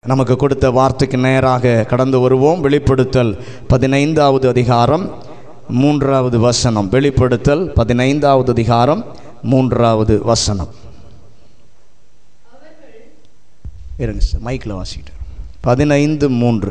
நமக்கு கொடுத்த வார்த்தைக்கு நேராக கடந்து வருவோம் வெளிப்படுத்தல் பதினைந்தாவது அதிகாரம் மூன்றாவது வசனம் வெளிப்படுத்தல் பதினைந்தாவது அதிகாரம் மூன்றாவது வசனம் இருங்க சார் மைக்கில் வாசிக்கிட்டு பதினைந்து மூன்று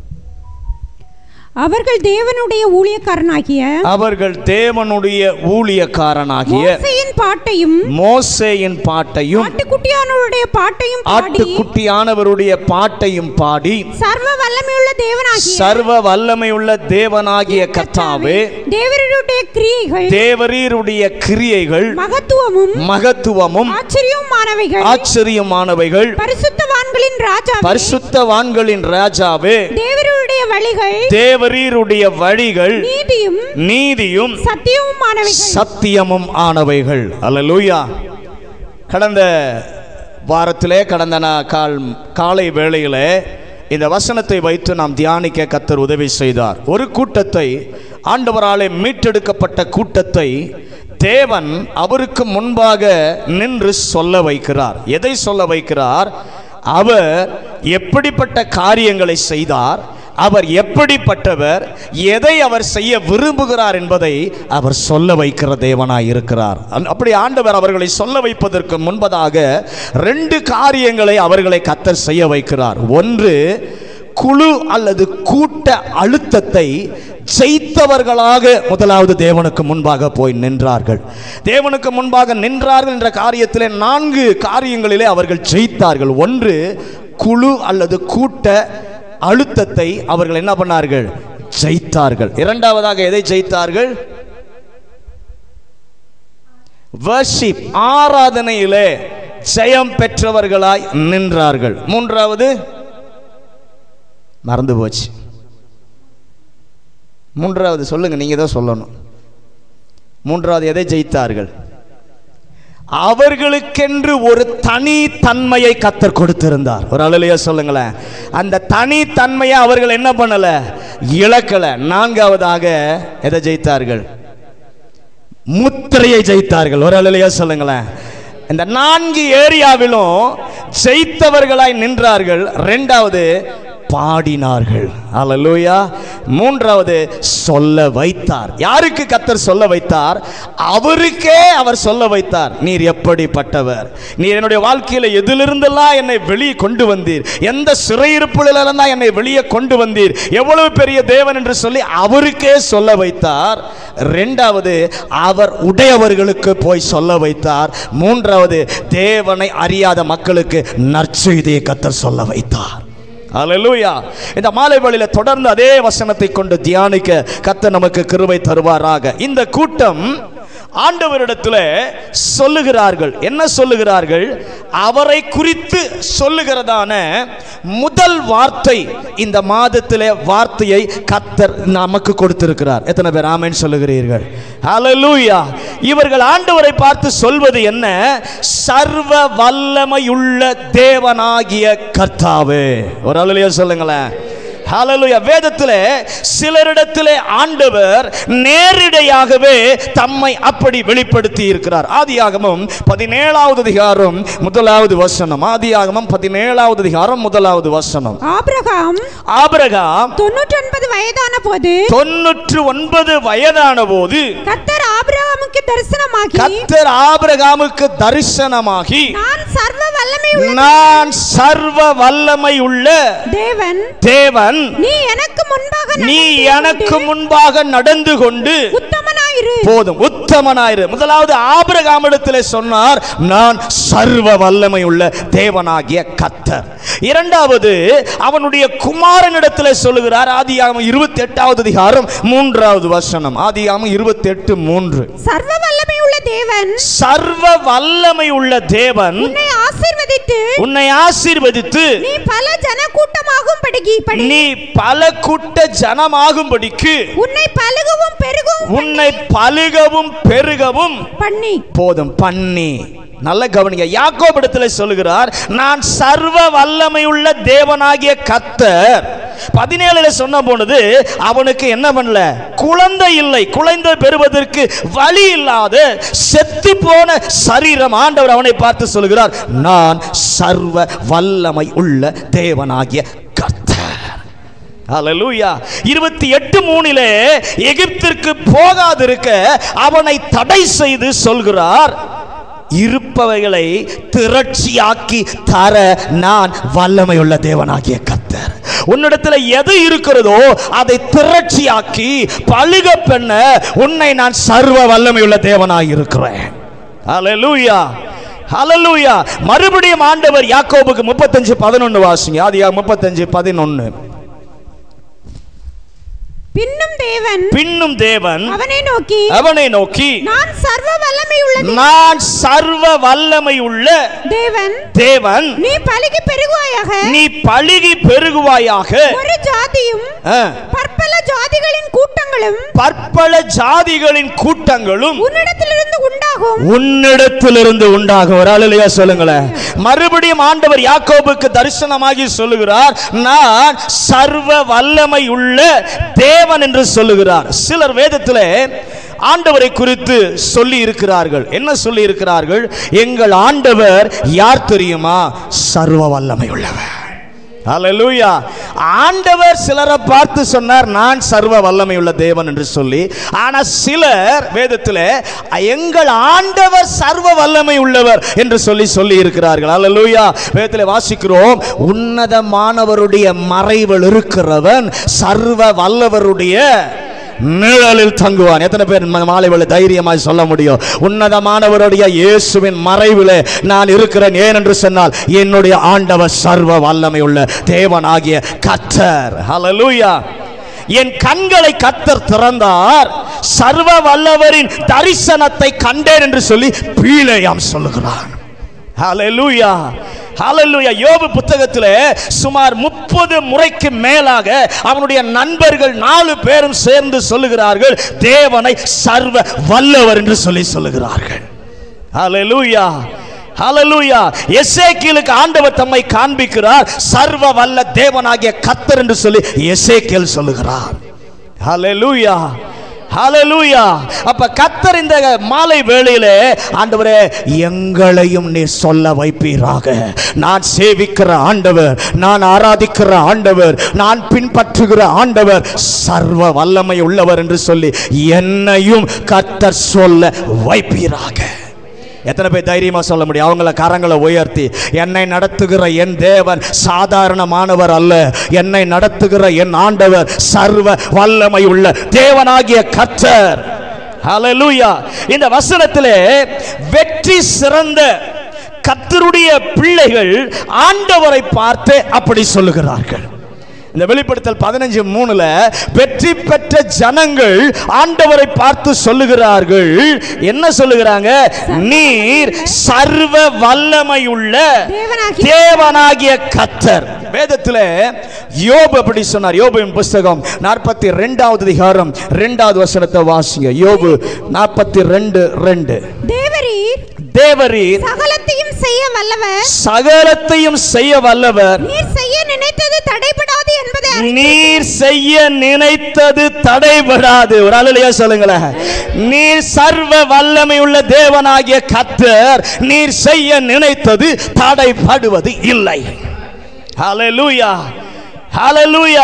அவர்கள் தேவனுடைய ஊழியக்காரனாகிய அவர்கள் தேவனுடைய ஊழியக்காரனாகிய மோசேயின் பாட்டையும் மோசேயின் பாட்டையும் ஆட்டுக்குட்டியானவருடைய பாட்டையும் பாடி ஆட்டுக்குட்டியானவருடைய பாட்டையும் பாடி சர்வ வல்லமையுள்ள தேவனாகிய சர்வ வல்லமையுள்ள தேவனாகிய கர்த்தாவே தேவருடைய கிரியைகள் தேவரீருடைய கிரியைகள் மகத்துவமும் மகத்துவமும் ஆச்சரியமானவைகள் ஆச்சரியமானவைகள் பரிசுத்தவான்களின் ராஜா பரிசுத்தவான்களின் ராஜாவே தேவருடைய வழிகள் தேவரீருடைய வழிகள் நீதியும் நீதியும் சத்தியமுமானவைகள் சத்தியமும் ஆனவைகள் அல்லேலூயா கடந்த வாரத்திலே கடந்த நா- கால் காலை வேளையிலே இந்த வசனத்தை வைத்து நாம் தியானிக்க கத்தர் உதவி செய்தார் ஒரு கூட்டத்தை ஆண்டவராலே மீட்டெடுக்கப்பட்ட கூட்டத்தை தேவன் அவருக்கு முன்பாக நின்று சொல்ல வைக்கிறார் எதை சொல்ல வைக்கிறார் அவர் எப்படிப்பட்ட காரியங்களை செய்தார் அவர் எப்படிப்பட்டவர் எதை அவர் செய்ய விரும்புகிறார் என்பதை அவர் சொல்ல வைக்கிற தேவனாய் இருக்கிறார் அந்த- அப்படி ஆண்டவர் அவர்களை சொல்ல வைப்பதற்கு முன்பதாக ரெண்டு காரியங்களை அவர்களை கத்தர் செய்ய வைக்கிறார் ஒன்று குழு அல்லது கூட்ட அழுத்தத்தை ஜெயித்தவர்களாக முதலாவது தேவனுக்கு முன்பாக போய் நின்றார்கள் தேவனுக்கு முன்பாக நின்றார்கள் என்ற காரியத்திலே நான்கு காரியங்களிலே அவர்கள் ஜெயித்தார்கள் ஒன்று குழு அல்லது கூட்ட அழுத்தத்தை அவர்கள் என்ன பண்ணார்கள் ஜெயித்தார்கள் இரண்டாவதாக எதை ஜெயித்தார்கள் வர்ஷிப் ஆராதனையிலே ஜெயம் பெற்றவர்களாய் நின்றார்கள் மூன்றாவது மறந்து போச்சு மூன்றாவது சொல்லுங்க நீங்க தான் சொல்லணும் மூன்றாவது எதை ஜெயித்தார்கள் அவர்களுக்கென்று ஒரு தனி தன்மையை கத்தர் கொடுத்திருந்தார் ஒரு அழலையா சொல்லுங்களேன் அந்த தனி தன்மையை அவர்கள் என்ன பண்ணல இழக்கல நான்காவதாக எதை ஜெயித்தார்கள் முத்திரையை ஜெயித்தார்கள் ஒரு அழலையா சொல்லுங்களேன் இந்த நான்கு ஏரியாவிலும் ஜெயித்தவர்களாய் நின்றார்கள் ரெண்டாவது பாடினார்கள் அல்லேலூயா மூன்றாவது சொல்ல வைத்தார் யாருக்கு கத்தர் சொல்ல வைத்தார் அவருக்கே அவர் சொல்ல வைத்தார் நீர் எப்படிப்பட்டவர் நீர் என்னுடைய வாழ்க்கையில எதிலிருந்தெல்லாம் என்னை வெளியே கொண்டு வந்தீர் எந்த சிறையிருப்புகளிலிருந்தா என்னை வெளியே கொண்டு வந்தீர் எவ்வளவு பெரிய தேவன் என்று சொல்லி அவருக்கே சொல்ல வைத்தார் ரெண்டாவது அவர் உடையவர்களுக்கு போய் சொல்ல வைத்தார் மூன்றாவது தேவனை அறியாத மக்களுக்கு நற்செய்தியை கத்தர் சொல்ல வைத்தார் அல்லேலூயா இந்த மாலை வேளையில தொடர்ந்து அதே வசனத்தை கொண்டு தியானிக்க கத்த நமக்கு கிருபை தருவாராக இந்த கூட்டம் ஆண்டவரிடத்துல சொல்லுகிறார்கள் என்ன சொல்லுகிறார்கள் அவரை குறித்து சொல்லுகிறதான முதல் வார்த்தை இந்த மாதத்திலே வார்த்தையை கத்தர் நமக்கு கொடுத்திருக்கிறார் எத்தனை பேர் ஆமென் சொல்லுகிறீர்கள் ஹalleluya இவர்கள் ஆண்டவரை பார்த்து சொல்வது என்ன சர்வ வல்லமையுள்ள தேவனாகிய கர்த்தாவே ஒரு அலுவலியா சொல்லுங்களேன் ஹalleluya வேதத்திலே சிலரிடத்திலே ஆண்டவர் நேரிடையாகவே தம்மை அப்படி வெளிப்படுத்தி இருக்கிறார் ஆதியாகமம் பதினேழாவது அதிகாரம் முதலாவது வசனம் ஆதியாகமம் பதினேழாவது அதிகாரம் முதலாவது வசனம் ஆபிரகாம் ஆபிரகாம் தொண்ணூற்றி ஒன்பது வயதான போது தொன்னூற்று ஒன்பது வயதான போது கத்தர் ஆபிரகாமுக்கு தரிசனமாகி கத்தர் ஆபிரகாமுக்கு தரிசனமாகி நான் சர்வ வல்லமை உள்ள நான் சர்வ வல்லமை உள்ள தேவன் தேவன் நீ எனக்கு முன்பாக நீ நடந்து எனக்கு கொண்டு முன்பாக நடந்து கொண்டு உத்தமனாயிரு போதும் உத்தமனாயிரு முதலாவது ஆபிரகாமிடத்திலே சொன்னார் நான் சர்வ வல்லமை உள்ள தேவனாகிய கத்தர் இரண்டாவது அவனுடைய குமாரனிடத்திலே சொல்லுகிறார் ஆதியாகமம் இருபத்தி எட்டாவது அதிகாரம் மூன்றாவது வசனம் ஆதியாகமம் இருபத்தி எட்டு மூன்று சர்வ வல்லமை உள்ள தேவன் சர்வ வல்லமை உள்ள தேவன் உன்னை ஆசீர்வதித்து உன்னை ஆசீர்வதித்து நீ பல ஜன கூட்டமாகும் படுகி படி நீ பல கூட்ட ஜனமாகும்படிக்கு உன்னை பலுகவும் பெருகவும் உன்னை பலுகவும் பெருகவும் பண்ணி போதும் பண்ணி நல்ல கவனிங்க யாக்கோபிடத்தில் சொல்லுகிறார் நான் சர்வ வல்லமையுள்ள தேவனாகிய கத்தர் பதினேழுல சொன்ன போனது அவனுக்கு என்ன பண்ணல குழந்தை இல்லை குழந்தை பெறுவதற்கு வழி இல்லாத செத்து போன சரீரம் ஆண்டவர் அவனை பார்த்து சொல்கிறார் நான் சர்வ வல்லமை உள்ள தேவனாகிய கர்த்தர் ஹalleluya இருபத்தி எட்டு மூணிலே எகிப்திற்கு போகாதிருக்க அவனை தடை செய்து சொல்கிறார் இருப்பவைகளை திரட்சியாக்கி தர நான் வல்லமையுள்ள தேவனாகிய கர்த்தர் உன்னிடத்தில் எது இருக்கிறதோ அதை திரட்சியாக்கி பழுக பெண்ண உன்னை நான் சர்வ வல்லமையுள்ள தேவனாய் இருக்கிறேன் ஹalleluya ஹalleluya மறுபடியும் ஆண்டவர் யாக்கோபுக்கு முப்பத்தஞ்சு பதினொன்று வாசிங்க ஆதியா முப்பத்தஞ்சு பதினொன்று பின்னும் தேவன் பின்னும் தேவன் அவனை நோக்கி அவனை நோக்கி நான் சர்வ வல்லமையுள்ள தே- நான் சர்வ வல்லமை உள்ள தேவன் தேவன் நீ பலுகி பெருகுவாயாக நீ பழுகி பெருகுவாயாக ஒரு ஜாதியும் ஆ, பற்பல ஜாதிகளின் கூட்டங்களும் பற்பல ஜாதிகளின் கூட்டங்களும் உன்னிடத்திலிருந்து உண்டாகும் உன்னிடத்திலிருந்து உண்டாகும் ஒரு ஆளுலையா சொல்லுங்களேன் மறுபடியும் ஆண்டவர் யாக்கோபுக்கு தரிசனமாகி சொல்லுகிறார் நான் சர்வ வல்லமை உள்ள தேவன் என்று சொல்லுகிறார் சிலர் வேதத்திலே ஆண்டவரை குறித்து சொல்லி இருக்கிறார்கள் என்ன சொல்லி இருக்கிறார்கள் எங்கள் ஆண்டவர் யார் தெரியுமா சர்வ வல்லமை உள்ளவர் ஹalleluya ஆண்டவர் சிலரை பார்த்து சொன்னார் நான் சர்வ வல்லமை உள்ள தேவன் என்று சொல்லி ஆனா சிலர் வேதத்தில் எங்கள் ஆண்டவர் சர்வ வல்லமை உள்ளவர் என்று சொல்லி சொல்லி இருக்கிறார்கள் ஹalleluya வேதத்தில் வாசிக்கிறோம் உன்னதமானவருடைய மறைவில் இருக்கிறவன் சர்வ வல்லவருடைய நிழலில் தங்குவான் எத்தனை பேர் ம- மாலை வேளை தைரியமாய் சொல்ல முடியும் உன்னதமானவருடைய இயேசுவின் மறைவிலே நான் இருக்கிறேன் ஏன் என்று சொன்னால் என்னுடைய ஆண்டவர் சர்வ வல்லமை உள்ள தேவனாகிய கத்தர் ஹalleluya என் கண்களை கத்தர் திறந்தார் சர்வ வல்லவரின் தரிசனத்தை கண்டேன் என்று சொல்லி பீழையாம் சொல்லுகிறான் ஹalleluya ஹalleluya யோபு புத்தகத்திலே சுமார் முப்பது முறைக்கு மேலாக அவனுடைய நண்பர்கள் நாலு பேரும் சேர்ந்து சொல்லுகிறார்கள் தேவனை சர்வ வல்லவர் என்று சொல்லி சொல்லுகிறார்கள் ஹalleluya ஹalleluya எசேக்கியலுக்கு ஆண்டவர் தம்மை காண்பிக்கிறார் சர்வ வல்ல தேவனாகிய கத்தர் என்று சொல்லி எசேக்கியல் சொல்லுகிறார் ஹalleluya ஹalleluya அப்ப கத்தர் இந்த மாலை வேளையிலே ஆண்டவரே எங்களையும் நீ சொல்ல வைப்பீராக நான் சேவிக்கிற ஆண்டவர் நான் ஆராதிக்கிற ஆண்டவர் நான் பின்பற்றுகிற ஆண்டவர் சர்வ வல்லமை உள்ளவர் என்று சொல்லி என்னையும் கத்தர் சொல்ல வைப்பீராக எத்தனை பேர் தைரியமா சொல்ல முடியும் அவங்கள கரங்களை உயர்த்தி என்னை நடத்துகிற என் தேவன் சாதாரணமானவர் அல்ல என்னை நடத்துகிற என் ஆண்டவர் சர்வ வல்லமை உள்ள தேவனாகிய கர்த்தர் ஹalleluya இந்த வசனத்திலே வெற்றி சிறந்த கர்த்தருடைய பிள்ளைகள் ஆண்டவரை பார்த்து அப்படி சொல்லுகிறார்கள் இந்த வெளிப்படுத்தல் பதினஞ்சு மூணுல வெற்றி பெற்ற ஜனங்கள் ஆண்டவரை பார்த்து சொல்லுகிறார்கள் என்ன சொல்லுகிறாங்க நீர் சர்வ வல்லமை உள்ள தேவனாகிய- தேவனாகிய கத்தர் வேதத்தில் யோபு அப்படி சொன்னார் யோபுவின் புஸ்தகம் நாற்பத்தி ரெண்டாவது அதிகாரம் ரெண்டாவது வசனத்தை வாசிங்க யோபு நாற்பத்தி ரெண்டு ரெண்டு தேவரீர் தேவரீர் சகலத்தையும் செய்ய வல்லவர் சகலத்தையும் செய்ய வல்லவர் நீர் செய்ய நினைத்தது தடைபடாது என்பதை அறி- நீர் செய்ய நினைத்தது தடைபடாது ஒரு அலையா சொல்லுங்களேன் நீர் சர்வ வல்லமை உள்ள தேவனாகிய கத்தர் நீர் செய்ய நினைத்தது தடைபடுவது இல்லை ஹalleluya ஹalleluya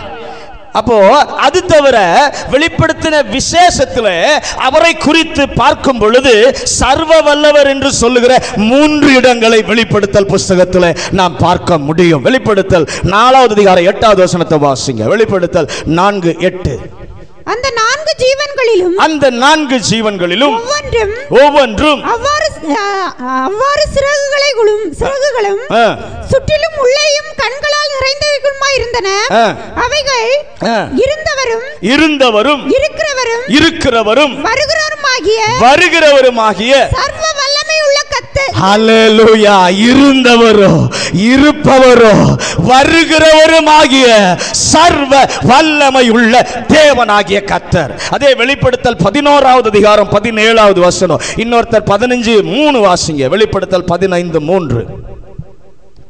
அப்போ அது தவிர வெளிப்படுத்தின விசேஷத்தில் அவரை குறித்து பார்க்கும் பொழுது சர்வ வல்லவர் என்று சொல்லுகிற மூன்று இடங்களை வெளிப்படுத்தல் புஸ்தகத்தில் நாம் பார்க்க முடியும் வெளிப்படுத்தல் நாலாவது அதிகாரம் எட்டாவது வசனத்தை வாசிங்க வெளிப்படுத்தல் நான்கு எட்டு அந்த நான்கு ஜீவன்களிலும் அந்த நான்கு ஜீவன்களிலும் ஒவ்வொன்றும் ஒவ்வொன்றும் அவ்வாறு அஹ், அவ்வாறு சிறகுகளைகளும் சிறகுகளும் ஆ, சுற்றிலும் உள்ளேயும் கண்களால் நிறைந்தவைகளுமாய் இருந்தன ஆ. அவைகள் ஆ. இருந்தவரும் இருந்தவரும் இருக்கிறவரும் இருக்கிறவரும் வருகிறவருமாகிய வருகிறவருமாகிய சர்வ வல்லமை உள்ள கத்து ஹalleluya இருந்தவரோ இருப்பவரோ வருகிறவருமாகிய சர்வ வல்லமை உள்ள தேவனாகிய கத்தர் அதே வெளிப்படுத்தல் பதினோராவது அதிகாரம் பதினேழாவது வசனம் இன்னொருத்தர் பதினஞ்சு மூணு வாசிங்க வெளிப்படுத்தல் பதினைந்து மூன்று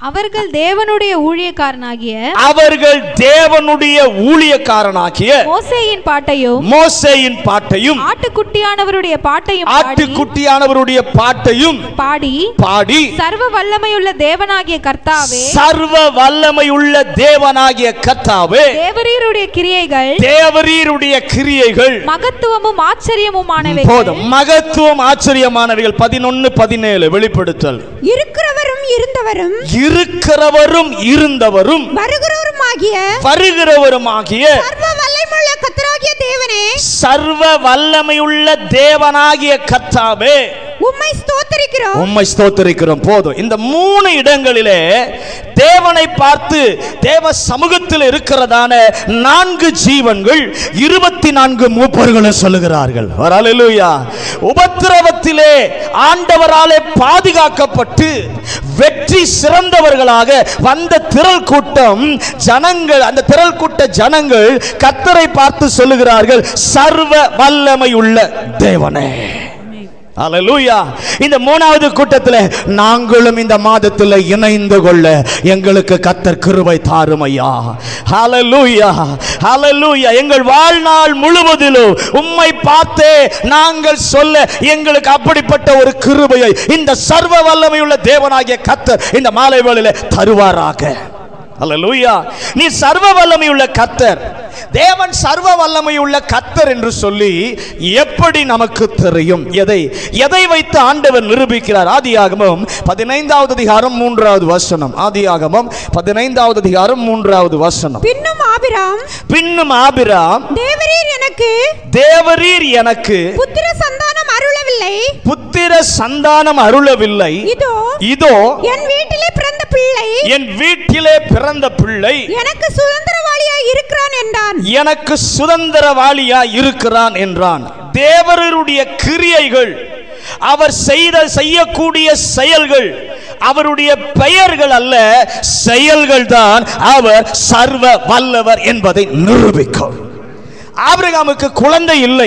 அவர்கள் தேவனுடைய ஊழியக்காரனாகிய அவர்கள் தேவனுடைய ஊழியக்காரனாகிய மோசேயின் பாட்டையும் மோசேயின் பாட்டையும் ஆட்டுக்குட்டியானவருடைய பாட்டையும் பாடி ஆட்டுக்குட்டியானவருடைய பாட்டையும் பாடி பாடி சர்வ வல்லமையுள்ள தேவனாகிய கர்த்தாவே சர்வ வல்லமையுள்ள தேவனாகிய கர்த்தாவே தேவரீருடைய கிரியைகள் தேவரீருடைய கிரியைகள் மகத்துவமும் ஆச்சரியமுமானவை போதும் மகத்துவம் ஆச்சரியமானவைகள் பதினொன்னு பதினேழு வெளிப்படுத்தல் இருக்கிறவரும் இருந்தவரும் இருக்கிறவரும் இருந்தவரும் வருகிறவருமாகிய வருகிறவருமாகிய சர்வ வல்லமையுள்ள கர்த்தராகிய தேவனே சர்வ வல்லமையுள்ள தேவனாகிய கர்த்தாவே உம்மை ஸ்தோத்தரிக்கிறோம் உம்மை ஸ்தோத்தரிக்கிறோம் போதும் இந்த மூணு இடங்களிலே தேவனை பார்த்து தேவ சமூகத்தில் இருக்கிறதான நான்கு ஜீவன்கள் இருபத்தி நான்கு மூப்பர்களை சொல்லுகிறார்கள் ஹalleluya உபத்திரவத்திலே ஆண்டவராலே பாதுகாக்கப்பட்டு வெற்றி சிறந்தவர்களாக வந்த திரள் கூட்டம் ஜனங்கள் அந்த திரள் கூட்ட ஜனங்கள் கத்தரை பார்த்து சொல்லுகிறார்கள் சர்வ வல்லமை உள்ள தேவனே ஹalleluya இந்த மூணாவது கூட்டத்தில் நாங்களும் இந்த மாதத்தில் இணைந்து கொள்ள எங்களுக்கு கத்தர் கிருபை தாரும் ஐயா ஹalleluya ஹalleluya எங்கள் வாழ்நாள் முழுவதிலும் உம்மை பார்த்தே நாங்கள் சொல்ல எங்களுக்கு அப்படிப்பட்ட ஒரு கிருபையை இந்த சர்வ வல்லமையுள்ள தேவனாகிய கத்தர் இந்த மாலை வேளையிலே தருவாராக அல்லேலூயா நீ சர்வ வல்லமையுள்ள கத்தர் தேவன் சர்வ வல்லமையுள்ள கத்தர் என்று சொல்லி எப்படி நமக்கு தெரியும் எதை எதை வைத்து ஆண்டவர் நிரூபிக்கிறார் ஆதியாகமம் பதினைந்தாவது அதிகாரம் மூன்றாவது வசனம் ஆதியாகமம் பதினைந்தாவது அதிகாரம் மூன்றாவது வசனம் பின்னும் ஆபிராம் பின்னும் ஆபிராம் தேவரீர் எனக்கு தேவரீர் எனக்கு புத்திர சந்தானம் அருளவில்லை புத்திர சந்தானம் அருளவில்லை இதோ இதோ என் வீட்டிலே பிறந்த பிள்ளை என் வீட்டிலே பிறந்த பிள்ளை எனக்கு சுதந்திரவாளியாய் இருக்கிறான் என்றான் எனக்கு சுதந்திரவாளியா இருக்கிறான் என்றான் தேவருடைய கிரியைகள் அவர் செய்த செய்யக்கூடிய செயல்கள் அவருடைய பெயர்கள் அல்ல செயல்கள் தான் அவர் சர்வ வல்லவர் என்பதை நிரூபிக்கும் ஆபிரகாமுக்கு குழந்தை இல்லை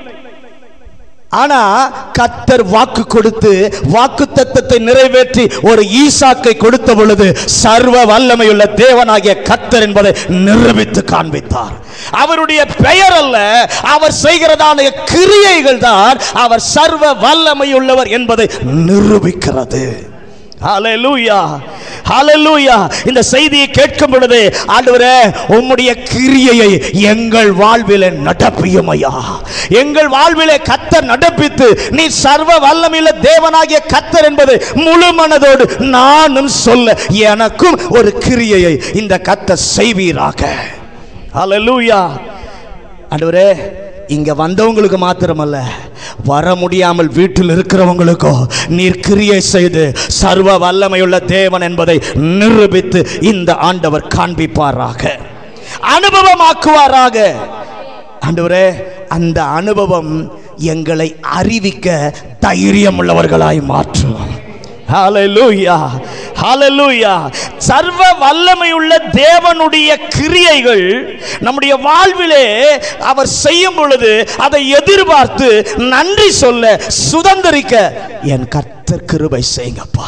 ஆனா கத்தர் வாக்கு கொடுத்து வாக்கு தத்தத்தை நிறைவேற்றி ஒரு ஈசாக்கை கொடுத்த பொழுது சர்வ வல்லமையுள்ள தேவனாகிய கத்தர் என்பதை நிரூபித்து காண்பித்தார் அவருடைய பெயர் அல்ல அவர் செய்கிறதான கிரியைகள் தான் அவர் சர்வ வல்லமையுள்ளவர் என்பதை நிரூபிக்கிறது ஹalleluya ஹalleluya இந்த செய்தியை கேட்கும் பொழுது ஆண்டவரே உம்முடைய கிரியையை எங்கள் வாழ்விலே நடப்பியும் ஐயா எங்கள் வாழ்விலே கத்தர் நடப்பித்து நீ சர்வ வல்லமையுள்ள தேவனாகிய கத்தர் என்பது முழு மனதோடு நானும் சொல்ல எனக்கும் ஒரு கிரியையை இந்த கத்தர் செய்வீராக ஹalleluya ஆண்டவரே இங்க வந்தவங்களுக்கு மாத்திரமல்ல வர முடியாமல் வீட்டில் இருக்கிறவங்களுக்கோ நீர் கிரியை செய்து சர்வ வல்லமையுள்ள தேவன் என்பதை நிரூபித்து இந்த ஆண்டவர் காண்பிப்பாராக அனுபவமாக்குவாராக ஆண்டவரே அந்த அனுபவம் எங்களை அறிவிக்க தைரியம் உள்ளவர்களாய் மாற்றும் ஹalleluya ஹalleluya சர்வ வல்லமையுள்ள தேவனுடைய கிரியைகள் நம்முடைய வாழ்விலே அவர் செய்யும் பொழுது அதை எதிர்பார்த்து நன்றி சொல்ல சுதந்திரிக்க என் கர்த்தர் கிருபை செய்யுங்கப்பா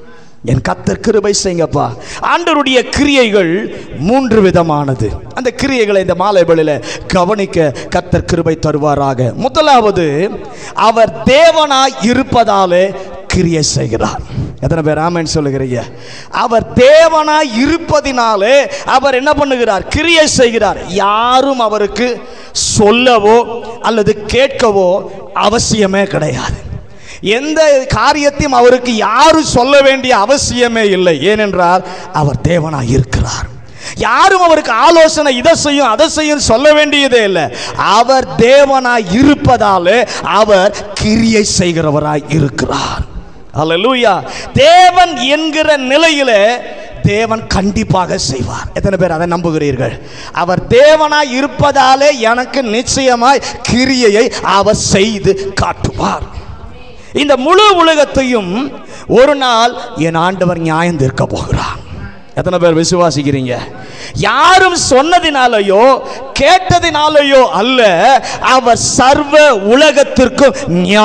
என் கத்தர் கிருபை செய்யுங்கப்பா ஆண்டவருடைய கிரியைகள் மூன்று விதமானது அந்த கிரியைகளை இந்த மாலை வேளையில கவனிக்க கத்தர் கிருபை தருவாராக முதலாவது அவர் தேவனாய் இருப்பதாலே கிரியை செய்கிறார் எத்தனை பேர் ஆமென் சொல்லுகிறீங்க அவர் தேவனாய் இருப்பதினாலே அவர் என்ன பண்ணுகிறார் கிரியை செய்கிறார் யாரும் அவருக்கு சொல்லவோ அல்லது கேட்கவோ அவசியமே கிடையாது எந்த காரியத்தையும் அவருக்கு யாரும் சொல்ல வேண்டிய அவசியமே இல்லை ஏனென்றால் அவர் தேவனாய் இருக்கிறார் யாரும் அவருக்கு ஆலோசனை இதை செய்யும் அதை செய்யும் சொல்ல வேண்டியதே இல்லை அவர் தேவனாய் இருப்பதாலே அவர் கிரியை செய்கிறவராய் இருக்கிறார் அல்லேலூயா தேவன் என்கிற நிலையிலே தேவன் கண்டிப்பாக செய்வார் எத்தனை பேர் அதை நம்புகிறீர்கள் அவர் தேவனாய் இருப்பதாலே எனக்கு நிச்சயமாய் கிரியையை அவர் செய்து காட்டுவார் இந்த முழு உலகத்தையும் ஒரு நாள் என் ஆண்டவர் நியாயம் தீர்க்க போகிறார் எத்தனை பேர் விசுவாசிக்கிறீங்க யாரும் சொன்னதினாலேயோ கேட்டதினாலேயோ அல்ல அவர் சர்வ உலகத்திற்கும்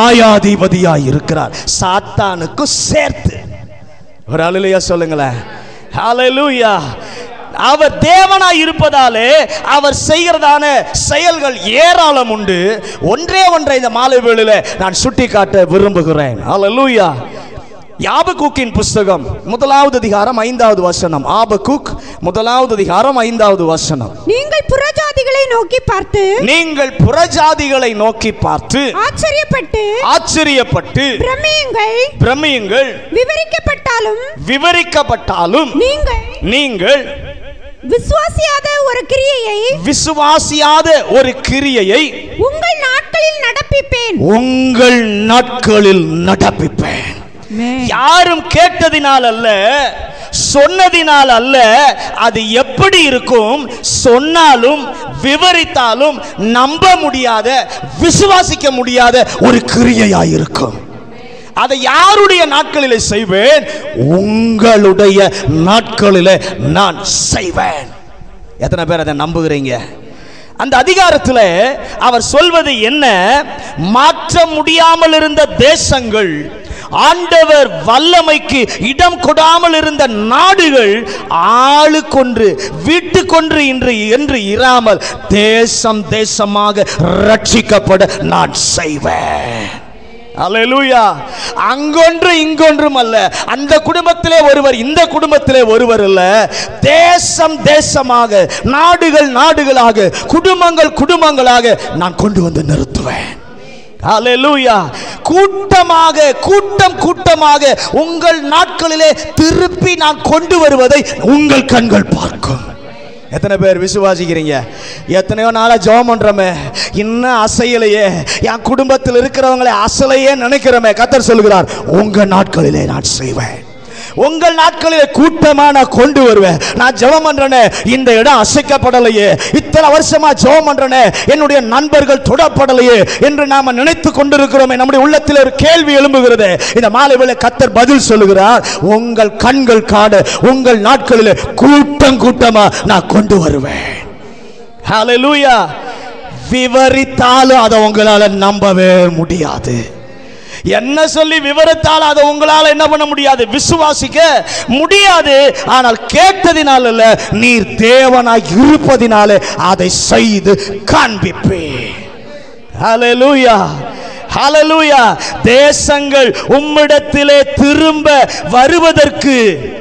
நியாயாதிபதியாய் இருக்கிறார் சாத்தானுக்கும் சேர்த்து ஒரு அலுலையா சொல்லுங்களேன் ஹalleluya அவர் தேவனாய் இருப்பதாலே அவர் செய்கிறதான செயல்கள் ஏராளம் உண்டு ஒன்றே ஒன்றை இந்த மாலை வேளையில நான் சுட்டிக்காட்ட விரும்புகிறேன் ஹalleluya யாபகூக்கின் புஸ்தகம் முதலாவது அதிகாரம் ஐந்தாவது வசனம் ஆபகுக் முதலாவது அதிகாரம் ஐந்தாவது வசனம் நீங்கள் புறஜாதிகளை நோக்கி பார்த்து நீங்கள் புறஜாதிகளை நோக்கி பார்த்து ஆச்சரியப்பட்டு ஆச்சரியப்பட்டு பிரமியுங்கள் பிரமியுங்கள் விவரிக்கப்பட்டாலும் விவரிக்கப்பட்டாலும் நீங்கள் நீங்கள் விசுவாசியாத ஒரு கிரியையை விசுவாசியாத ஒரு கிரியையை உங்கள் நாட்களில் நடப்பிப்பேன் உங்கள் நாட்களில் நடப்பிப்பேன் யாரும் கேட்டதினால் அல்ல சொன்னதினால் அல்ல அது எப்படி இருக்கும் சொன்னாலும் விவரித்தாலும் நம்ப முடியாத விசுவாசிக்க முடியாத ஒரு கிரியையாயிருக்கும் அதை யாருடைய நாட்களிலே செய்வேன் உங்களுடைய நாட்களிலே நான் செய்வேன் எத்தனை பேர் அதை நம்புகிறீங்க அந்த அதிகாரத்தில் அவர் சொல்வது என்ன மாற்ற முடியாமல் இருந்த தேசங்கள் ஆண்டவர் வல்லமைக்கு இடம் கொடாமல் இருந்த நாடுகள் ஆளுக்கொன்று வீட்டுக்கொன்று இன்று என்று இராமல் தேசம் தேசமாக ரட்சிக்கப்பட நான் செய்வேன் அல்லேலூயா அங்கொன்று இங்கொன்றும் அல்ல அந்த குடும்பத்திலே ஒருவர் இந்த குடும்பத்திலே ஒருவர் அல்ல தேசம் தேசமாக நாடுகள் நாடுகளாக குடும்பங்கள் குடும்பங்களாக நான் கொண்டு வந்து நிறுத்துவேன் ஹalleluya கூட்டமாக கூட்டம் கூட்டமாக உங்கள் நாட்களிலே திருப்பி நான் கொண்டு வருவதை உங்கள் கண்கள் பார்க்கும் எத்தனை பேர் விசுவாசிக்கிறீங்க எத்தனையோ நாளா ஜெபம் பண்றோமே இன்னும் அசையலையே என் குடும்பத்தில் இருக்கிறவங்களை அசலையே நினைக்கிறோமே கத்தர் சொல்கிறார் உங்க நாட்களிலே நான் செய்வேன் உங்கள் நாட்களிலே கூட்டமா நான் கொண்டு வருவேன் நான் ஜெபம் பண்றேனே இந்த இடம் அசைக்கப்படலையே இத்தனை வருஷமா ஜெபம் பண்றேனே என்னுடைய நண்பர்கள் தொடப்படலையே என்று நாம நினைத்து கொண்டிருக்கிறோமே நம்முடைய உள்ளத்தில் ஒரு கேள்வி எழும்புகிறது இந்த மாலை வேளை கத்தர் பதில் சொல்லுகிறார் உங்கள் கண்கள் காண உங்கள் நாட்களிலே கூட்டம் கூட்டமா நான் கொண்டு வருவேன் ஹalleluya விவரித்தாலும் அதை உங்களால நம்பவே முடியாது என்ன சொல்லி விவரத்தால் அதை உங்களால் என்ன பண்ண முடியாது விசுவாசிக்க முடியாது ஆனால் கேட்டதினால் அல்ல நீர் தேவனாய் இருப்பதினாலே அதை செய்து காண்பிப்பே ஹalleluya ஹalleluya தேசங்கள் உம்மிடத்திலே திரும்ப வருவதற்கு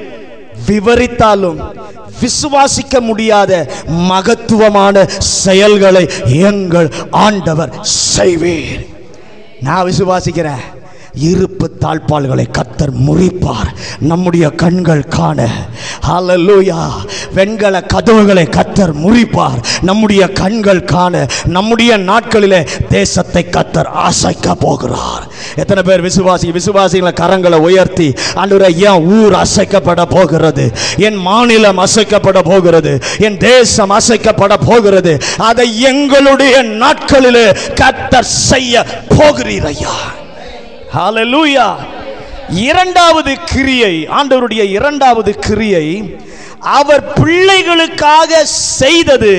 விவரித்தாலும் விசுவாசிக்க முடியாத மகத்துவமான செயல்களை எங்கள் ஆண்டவர் செய்வீர் நான் விசுவாசிக்கிறேன் இருப்பு தாழ்பால்களை கத்தர் முறிப்பார் நம்முடைய கண்கள் காண ஹalleluya வெண்கல கதவுகளை கத்தர் முறிப்பார் நம்முடைய கண்கள் காண நம்முடைய நாட்களிலே தேசத்தை கத்தர் அசைக்க போகிறார் எத்தனை பேர் விசுவாசி விசுவாசிகளை கரங்களை உயர்த்தி ஆண்டவரே என் ஊர் அசைக்கப்பட போகிறது என் மாநிலம் அசைக்கப்பட போகிறது என் தேசம் அசைக்கப்பட போகிறது அதை எங்களுடைய நாட்களிலே கத்தர் செய்ய போகிறீர் ஐயா ஹalleluya இரண்டாவது கிரியை ஆண்டவருடைய இரண்டாவது கிரியை அவர் பிள்ளைகளுக்காக செய்தது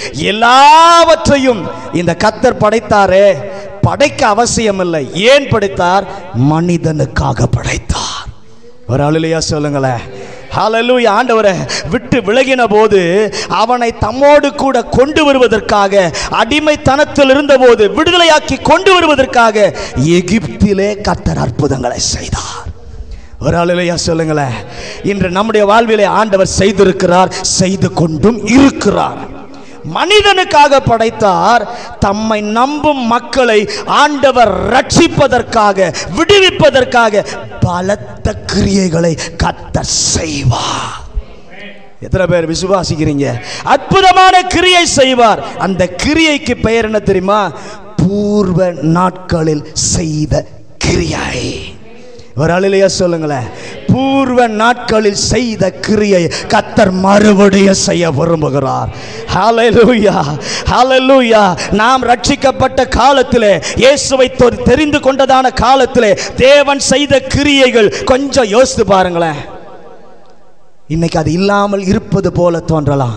எல்லாவற்றையும் இந்த கத்தர் படைத்தாரே படைக்க அவசியமில்லை ஏன் படைத்தார் மனிதனுக்காக படைத்தார் ஒரு அழுலையா சொல்லுங்களேன் ஹalleluya ஆண்டவரை விட்டு விலகின போது அவனை தம்மோடு கூட கொண்டு வருவதற்காக அடிமைத்தனத்தில் இருந்தபோது விடுதலையாக்கி கொண்டு வருவதற்காக எகிப்திலே கத்தர் அற்புதங்களை செய்தார் ஒரு அழுலையா சொல்லுங்களேன் இன்று நம்முடைய வாழ்விலே ஆண்டவர் செய்திருக்கிறார் செய்து கொண்டும் இருக்கிறார் மனிதனுக்காக படைத்தார் தம்மை நம்பும் மக்களை ஆண்டவர் ரட்சிப்பதற்காக விடுவிப்பதற்காக பலத்த கிரியைகளை கத்த செய்வார் எத்தனை பேர் விசுவாசிக்கிறீங்க அற்புதமான கிரியை செய்வார் அந்த கிரியைக்கு பெயர் என்ன தெரியுமா பூர்வ நாட்களில் செய்த கிரியை ஒரு அழிலையா சொல்லுங்களேன் பூர்வ நாட்களில் செய்த கிரியை கத்தர் மறுபடியும் செய்ய விரும்புகிறார் ஹalleluya ஹalleluya நாம் ரட்சிக்கப்பட்ட காலத்திலே இயேசுவை தொ- தெரிந்து கொண்டதான காலத்திலே தேவன் செய்த கிரியைகள் கொஞ்சம் யோசித்து பாருங்களேன் இன்னைக்கு அது இல்லாமல் இருப்பது போல தோன்றலாம்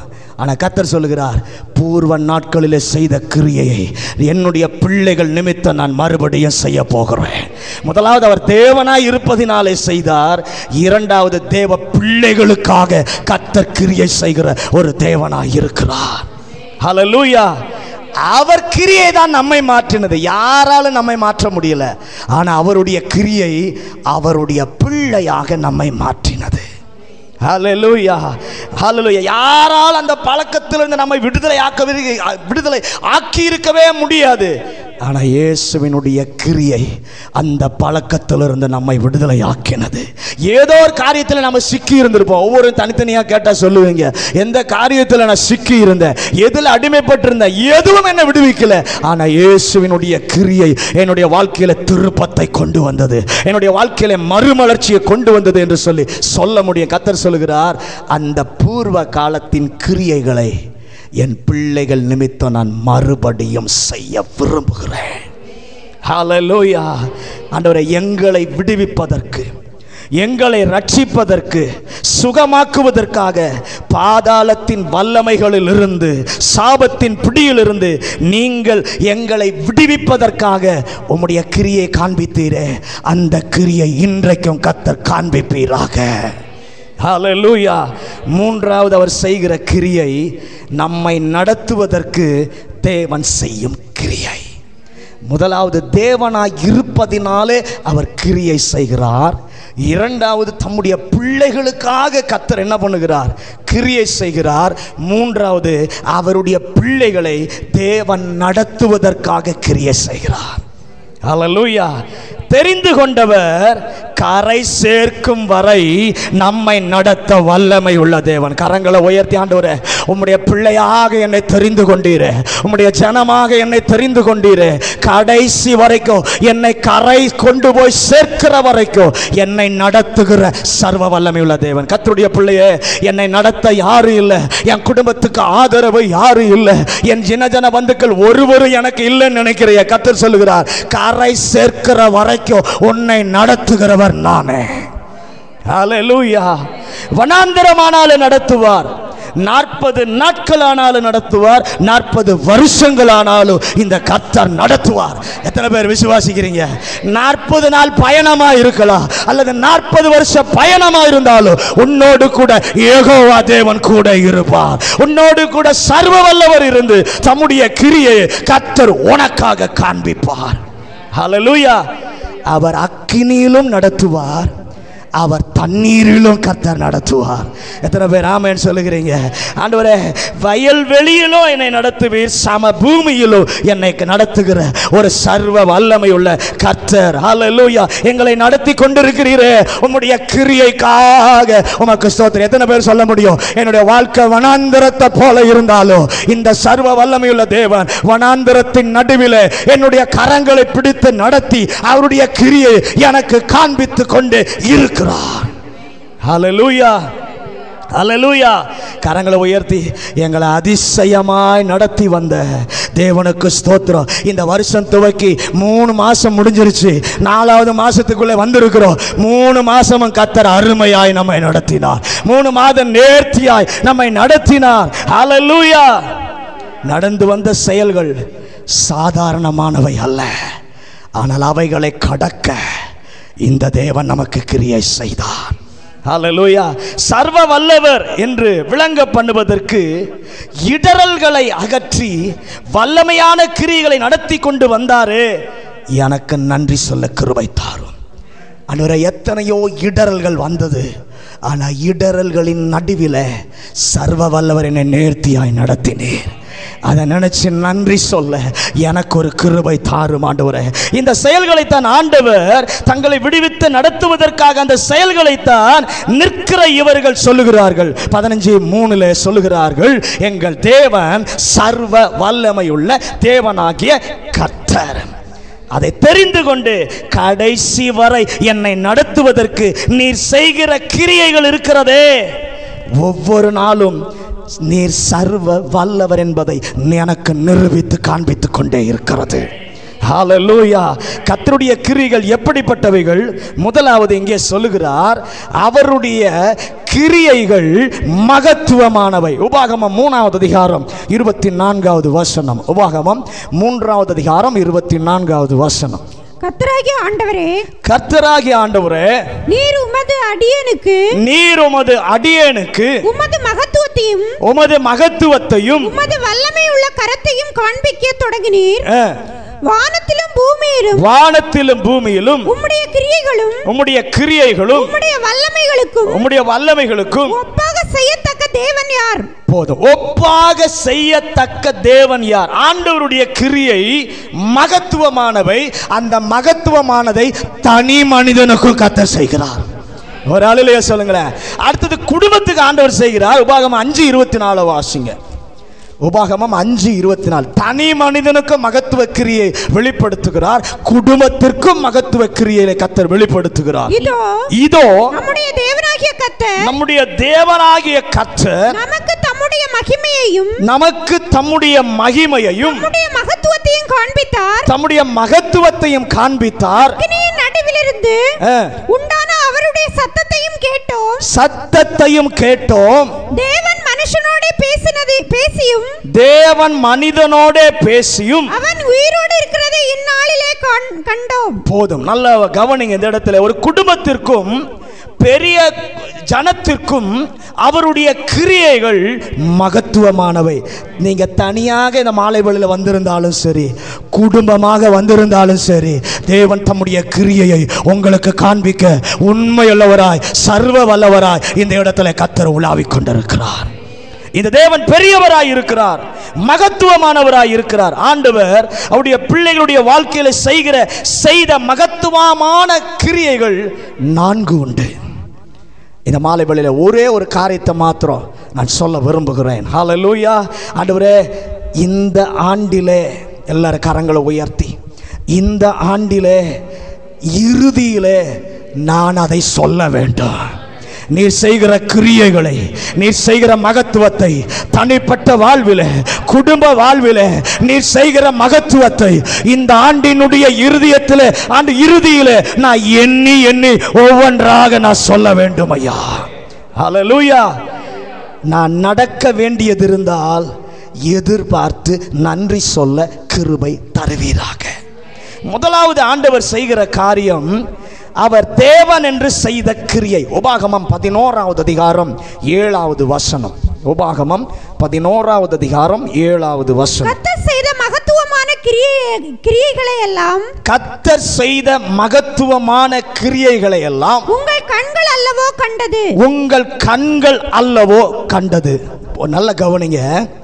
ஆனால் கத்தர் சொல்லுகிறார் பூர்வ நாட்களிலே செய்த கிரியையை என்னுடைய பிள்ளைகள் நிமித்தம் நான் மறுபடியும் செய்ய போகிறேன் முதலாவது அவர் தேவனாய் இருப்பதினாலே செய்தார் இரண்டாவது தேவ பிள்ளைகளுக்காக கத்தர் கிரியை செய்கிற ஒரு தேவனாய் இருக்கிறார் ஹalleluya அவர் கிரியை தான் நம்மை மாற்றினது யாராலும் நம்மை மாற்ற முடியல ஆனால் அவருடைய கிரியை அவருடைய பிள்ளையாக நம்மை மாற்றினது ஹalleluya ஹalleluya யாரால் அந்த பழக்கத்திலிருந்து நம்மை விடுதலை ஆக்கவே விடுதலை ஆக்கி இருக்கவே முடியாது ஆனால் இயேசுவினுடைய கிரியை அந்த பழக்கத்திலிருந்து நம்மை விடுதலை ஆக்கினது ஏதோ ஒரு காரியத்தில் நம்ம சிக்கி இருந்திருப்போம் ஒவ்வொரு தனித்தனியாக கேட்டால் சொல்லுவீங்க எந்த காரியத்தில் நான் சிக்கி இருந்தேன் எதில் அடிமைப்பட்டிருந்தேன் எதுவும் என்னை விடுவிக்கல ஆனால் இயேசுவினுடைய கிரியை என்னுடைய வாழ்க்கையில திருப்பத்தை கொண்டு வந்தது என்னுடைய வாழ்க்கையில மறுமலர்ச்சியை கொண்டு வந்தது என்று சொல்லி சொல்ல முடியும் கத்தர் சொல்லுகிறார் அந்த பூர்வ காலத்தின் கிரியைகளை என் பிள்ளைகள் நிமித்தம் நான் மறுபடியும் செய்ய விரும்புகிறேன் ஹalleluya ஆண்டவரை எங்களை விடுவிப்பதற்கு எங்களை ரட்சிப்பதற்கு சுகமாக்குவதற்காக பாதாளத்தின் வல்லமைகளில் இருந்து சாபத்தின் பிடியிலிருந்து நீங்கள் எங்களை விடுவிப்பதற்காக உம்முடைய கிரியை காண்பித்தீரே அந்த கிரியை இன்றைக்கும் கத்தர் காண்பிப்பீராக ஹalleluya மூன்றாவது அவர் செய்கிற கிரியை நம்மை நடத்துவதற்கு தேவன் செய்யும் கிரியை முதலாவது தேவனாய் இருப்பதினாலே அவர் கிரியை செய்கிறார் இரண்டாவது தம்முடைய பிள்ளைகளுக்காக கத்தர் என்ன பண்ணுகிறார் கிரியை செய்கிறார் மூன்றாவது அவருடைய பிள்ளைகளை தேவன் நடத்துவதற்காக கிரியை செய்கிறார் ஹalleluya தெரிந்து கொண்டவர் கரை சேர்க்கும் வரை நம்மை நடத்த வல்லமை உள்ள தேவன் கரங்களை உயர்த்தி ஆண்டவரே உம்முடைய பிள்ளையாக என்னை தெரிந்து கொண்டீரே உம்முடைய ஜனமாக என்னை தெரிந்து கொண்டீரே கடைசி வரைக்கும் என்னை கரை கொண்டு போய் சேர்க்கிற வரைக்கும் என்னை நடத்துகிற சர்வ வல்லமை உள்ள தேவன் கத்தருடைய பிள்ளையே என்னை நடத்த யாரும் இல்லை என் குடும்பத்துக்கு ஆதரவு யாரும் இல்லை என் ஜனஜன பந்துக்கள் ஒருவரும் எனக்கு இல்லைன்னு நினைக்கிறைய கத்தர் சொல்லுகிறார் கரை சேர்க்கிற வரைக்கும் உன்னை நடத்துகிறவர் நானே ஹalleluya வனாந்தரமானாலும் நடத்துவார் நாற்பது நாட்கள் ஆனாலும் நடத்துவார் நாற்பது வருஷங்கள் ஆனாலும் இந்த கத்தர் நடத்துவார் எத்தனை பேர் விசுவாசிக்கிறீங்க நாற்பது நாள் பயணமா இருக்கலாம் அல்லது நாற்பது வருஷ பயணமா இருந்தாலும் உன்னோடு கூட ஏகோவா தேவன் கூட இருப்பார் உன்னோடு கூட சர்வ வல்லவர் இருந்து தம்முடைய கிரியை கத்தர் உனக்காக காண்பிப்பார் ஹalleluya அவர் அக்கினியிலும் நடத்துவார் அவர் தண்ணீரிலும் கர்த்தர் நடத்துவார் எத்தனை பேர் ஆமேன்னு சொல்லுகிறீங்க ஆண்டவரே வயல்வெளியிலும் என்னை நடத்துவீர் சம பூமியிலும் என்னை நடத்துகிற ஒரு சர்வ வல்லமை உள்ள கர்த்தர் ஹalleluya எங்களை நடத்தி கொண்டிருக்கிறீரே உம்முடைய கிரியைக்காக உமக்கு ஸ்தோத்திரம் எத்தனை பேர் சொல்ல முடியும் என்னுடைய வாழ்க்கை வனாந்தரத்தை போல இருந்தாலும் இந்த சர்வ வல்லமையுள்ள தேவன் வனாந்தரத்தின் நடுவிலே என்னுடைய கரங்களை பிடித்து நடத்தி அவருடைய கிரியை எனக்கு காண்பித்து கொண்டு இருக்கிறார் ஹalleluya ஹalleluya கரங்களை உயர்த்தி எங்களை அதிசயமாய் நடத்தி வந்த தேவனுக்கு ஸ்தோத்திரம் இந்த வருஷம் துவக்கி மூணு மாசம் முடிஞ்சிருச்சு நாலாவது மாசத்துக்குள்ளே வந்திருக்கிறோம் மூணு மாசமும் கத்தர் அருமையாய் நம்மை நடத்தினார் மூணு மாதம் நேர்த்தியாய் நம்மை நடத்தினார் ஹalleluya நடந்து வந்த செயல்கள் சாதாரணமானவை அல்ல ஆனால் அவைகளை கடக்க இந்த தேவன் நமக்கு கிரியை செய்தார் ஹalleluya சர்வ வல்லவர் என்று விளங்க பண்ணுவதற்கு இடரல்களை அகற்றி வல்லமையான கிரியைகளை நடத்தி கொண்டு வந்தாரே எனக்கு நன்றி சொல்ல கிருபை தாரும் அன்றுவரை எத்தனையோ இடரல்கள் வந்தது ஆனால் இடரல்களின் நடுவில் சர்வ வல்லவர் என்னை நேர்த்தியாய் நடத்தினீர் அதை நினைச்சு நன்றி சொல்ல எனக்கு ஒரு கிருபை தாரும் ஆண்டவரே இந்த செயல்களைத்தான் ஆண்டவர் தங்களை விடுவித்து நடத்துவதற்காக அந்த செயல்களைத்தான் நிற்கிற இவர்கள் சொல்லுகிறார்கள் பதினஞ்சு மூணுல சொல்லுகிறார்கள் எங்கள் தேவன் சர்வ வல்லமையுள்ள தேவனாகிய கர்த்தர் அதை தெரிந்து கொண்டு கடைசி வரை என்னை நடத்துவதற்கு நீர் செய்கிற கிரியைகள் இருக்கிறதே ஒவ்வொரு நாளும் நீர் சர்வ வல்லவர் என்பதை எனக்கு நிரூபித்து காண்பித்துக் கொண்டே இருக்கிறது ஹalleluya கர்த்தருடைய கிரிகள் எப்படிப்பட்டவைகள் முதலாவது இங்கே சொல்லுகிறார் அவருடைய கிரியைகள் மகத்துவமானவை உபாகமம் மூணாவது அதிகாரம் இருபத்தி நான்காவது வசனம் உபாகமம் மூன்றாவது அதிகாரம் இருபத்தி நான்காவது வசனம் கத்தராகிய ஆண்டவரே கர்த்தராகிய ஆண்டவரே நீர் உமது அடியனுக்கு நீர் உமது அடியேனுக்கு உமது மகத்துவத்தையும் உமது மகத்துவத்தையும் உமது வல்லமை உள்ள கரத்தையும் காண்பிக்க தொடங்கினீர் அஹ், வானத்திலும் பூமியிலும் வானத்திலும் பூமியிலும் உம்முடைய கிரியைகளும் உம்முடைய கிரியைகளும் உம்முடைய வல்லமைகளுக்கும் உம்முடைய வல்லமைகளுக்கும் ஒப்பாக செய்யத்தக்க தேவன் யார் போதும் ஒப்பாக செய்யத்தக்க தேவன் யார் ஆண்டவருடைய கிரியை மகத்துவமானவை அந்த மகத்துவமானதை தனி மனிதனுக்கும் கத்த செய்கிறார் ஒரு அழிலைய சொல்லுங்களேன் அடுத்தது குடும்பத்துக்கு ஆண்டவர் செய்கிறார் உபாகமம் அஞ்சு இருபத்தி நாலு வாசிங்க உபாகமம் அஞ்சு இருபத்தி நாலு தனி மனிதனுக்கும் மகத்துவ கிரியை வெளிப்படுத்துகிறார் குடும்பத்திற்கும் மகத்துவ கிரியை கத்தர் வெளிப்படுத்துகிறார் இதோ இதோ நம்முடைய தேவனாகிய கத்தர் நம்முடைய தேவனாகிய கத்தர் நமக்கு தம்முடைய மகிமையையும் நமக்கு தம்முடைய மகிமையையும் தம்முடைய மகத்துவத்தையும் காண்பித்தார் தம்முடைய மகத்துவத்தையும் காண்பித்தார் அக்னியின் நடுவிலிருந்து அஹ், உண்டான அவருடைய சத்தத்தையும் கேட்டோம் சத்தத்தையும் கேட்டோம் தேவன் மனுஷனோட பேசினது பேசியும் தேவன் மனிதனோட பேசியும் அவன் உயிரோடு இருக்கிறதை இந்நாளிலே காண்- கண்டோம் போதும் நல்ல கவனிங்க இந்த இடத்துல ஒரு குடும்பத்திற்கும் பெரிய ஜனத்திற்கும் அவருடைய கிரியைகள் மகத்துவமானவை நீங்க தனியாக இந்த மாலை வேளையில் வந்திருந்தாலும் சரி குடும்பமாக வந்திருந்தாலும் சரி தேவன் தம்முடைய கிரியையை உங்களுக்கு காண்பிக்க உண்மையுள்ளவராய் சர்வ வல்லவராய் இந்த இடத்துல கத்தர் உலாவிக் கொண்டிருக்கிறார் இந்த தேவன் பெரியவராய் இருக்கிறார் மகத்துவமானவராய் இருக்கிறார் ஆண்டவர் அவருடைய பிள்ளைகளுடைய வாழ்க்கையில செய்கிற செய்த மகத்துவமான கிரியைகள் நான்கு உண்டு இந்த மாலை வேளையில் ஒரே ஒரு காரியத்தை மாத்திரம் நான் சொல்ல விரும்புகிறேன் ஹalleluya ஆண்டவரே இந்த ஆண்டிலே எல்லாரும் கரங்களை உயர்த்தி இந்த ஆண்டிலே இறுதியிலே நான் அதை சொல்ல வேண்டும் நீர் செய்கிற கிரியைகளை நீர் செய்கிற மகத்துவத்தை தனிப்பட்ட வாழ்விலே குடும்ப வாழ்விலே நீர் செய்கிற மகத்துவத்தை இந்த ஆண்டினுடைய இறுதியத்திலே ஆண்டு இறுதியிலே நான் எண்ணி எண்ணி ஒவ்வொன்றாக நான் சொல்ல வேண்டும் ஐயா ஹalleluya நான் நடக்க வேண்டியது இருந்தால் எதிர்பார்த்து நன்றி சொல்ல கிருபை தருவீராக முதலாவது ஆண்டவர் செய்கிற காரியம் அவர் தேவன் என்று செய்த கிரியை உபாகமம் பதினோராவது அதிகாரம் ஏழாவது வசனம் உபாகமம் பதினோராவது அதிகாரம் ஏழாவது வசனம் கத்தர் செய்த மகத்துவமான கிரியை கிரியைகளை எல்லாம் கத்தர் செய்த மகத்துவமான கிரியைகளை எல்லாம் உங்கள் கண்கள் அல்லவோ கண்டது உங்கள் கண்கள் அல்லவோ கண்டது ஓ, நல்ல கவனிங்க